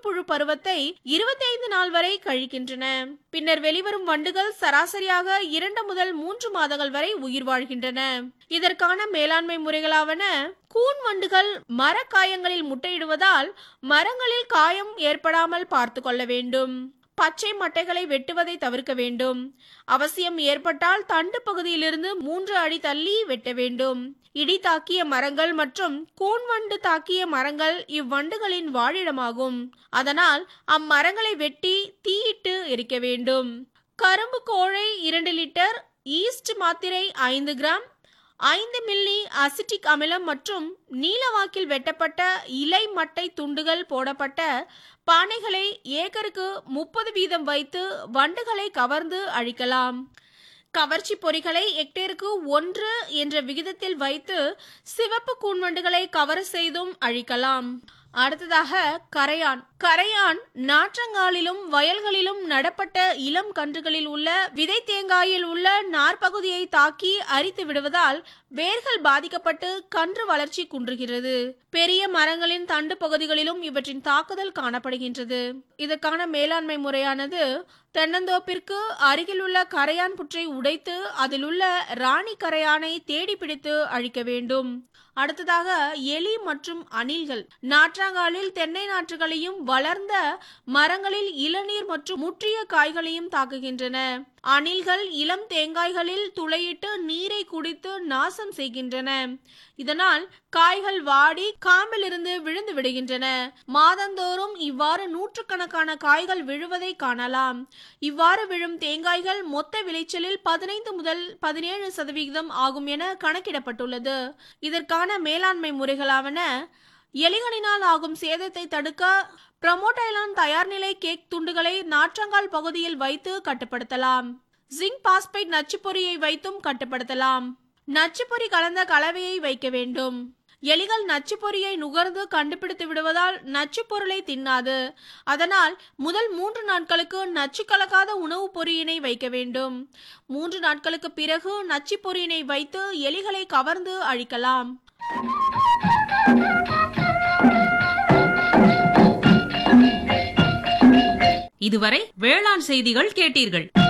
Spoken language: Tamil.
புழு பருவத்தை இருபத்தைந்து நாள் வரை கழிக்கின்றன பின்னர் வெளிவரும் வண்டுகள் சராசரியாக இரண்டு முதல் மூன்று மாதங்கள் வரை உயிர் வாழ்கின்றன இதற்கான மேலாண்மை முறைகளாவன கூன் வண்டுகள் மரக்காயங்களில் முட்டையிடுவதால் மரங்களில் காயம் ஏற்படாமல் பார்த்து கொள்ள வேண்டும் பச்சை மட்டைகளை வெட்டுவதை தவிர்க்க வேண்டும் அவசியம் ஏற்பட்டால் தண்டு பகுதியிலிருந்து மூன்று அடி தள்ளி வெட்ட வேண்டும் இடி தாக்கிய மரங்கள் மற்றும் கூன்வண்டு தாக்கிய மரங்கள் இவ்வண்டுகளின் வாழிடமாகும் அதனால் அம்மரங்களை வெட்டி தீயிட்டு எரிக்க வேண்டும் கரும்பு கோழை இரண்டு லிட்டர் ஈஸ்ட் மாத்திரை ஐந்து கிராம் ஐந்து மில்லி அசிட்டிக் அமிலம் மற்றும் நீலவாக்கில் வெட்டப்பட்ட இலை மட்டை துண்டுகள் போடப்பட்ட பானைகளை ஏக்கருக்கு முப்பது வீதம் வைத்து வண்டுகளை கவர்ந்து அழிக்கலாம் கவர்ச்சி பொறிகளை ஹெக்டேருக்கு ஒன்று என்ற விகிதத்தில் வைத்து சிவப்பு கூன்வண்டுகளை கவர் செய்தும் அழிக்கலாம் அடுத்ததாக கரையான் கரையான் நாற்றங்காலிலும் வயல்களிலும் நடப்பட்ட இளம் கன்றுகளில் உள்ள விதை தேங்காயில் உள்ள நார்பகுதியை தாக்கி அரித்து விடுவதால் வேர்கள் பாதிக்கப்பட்டு கன்று வளர்ச்சி குன்றுகிறது பெரிய மரங்களின் தண்டு பகுதிகளிலும் இவற்றின் தாக்குதல் காணப்படுகின்றது இதற்கான மேலாண்மை முறையானது தென்னந்தோப்பிற்கு அருகில் உள்ள கரையான் புற்றை உடைத்து அதில் உள்ள ராணி கரையானை தேடி பிடித்து அழிக்க வேண்டும் அடுத்ததாக எலி மற்றும் அணில்கள் நாற்றாங்காலில் தென்னை நாற்றுகளையும் வளர்ந்த மரங்களில் இளநீர் மற்றும் முற்றிய காய்களையும் தாக்குகின்றன அணில்கள் இளம் தேங்காய்களில் துளையிட்டு நீரை குடித்து நாசம் செய்கின்றன இதனால் காய்கள் வாடி காம்பிலிருந்து விழுந்து விடுகின்றன மாதந்தோறும் இவ்வாறு நூற்றுக்கணக்கான காய்கள் விழுவதை காணலாம் இவ்வாறு விழும் தேங்காய்கள் மொத்த விளைச்சலில் பதினைந்து முதல் பதினேழு சதவிகிதம் ஆகும் என கணக்கிடப்பட்டுள்ளது இதற்கான மேலாண்மை முறைகளாவன எலிகளினால் ஆகும் சேதத்தை தடுக்க பிரமோடைலான் தயார்நிலை கேக் துண்டுகளை நாற்றங்கால் பகுதியில் வைத்து கட்டுப்படுத்தலாம் ஜிங்க் பாஸ்பைட் நச்சுப்பொறியை வைத்தும் கட்டுப்படுத்தலாம் நச்சுப்பொறி கலந்த கலவையை வைக்க வேண்டும் எலிகள் நச்சுப்பொறியை நுகர்ந்து கண்டுபிடித்து விடுவதால் நச்சு பொருளை தின்னாது அதனால் முதல் மூன்று நாட்களுக்கு நச்சு கலக்காத உணவுப் பொறியினை வைக்க வேண்டும் மூன்று நாட்களுக்கு பிறகு நச்சு பொறியினை வைத்து எலிகளை கவர்ந்து அழிக்கலாம் இதுவரை வேளாண் செய்திகள் கேட்டீர்கள்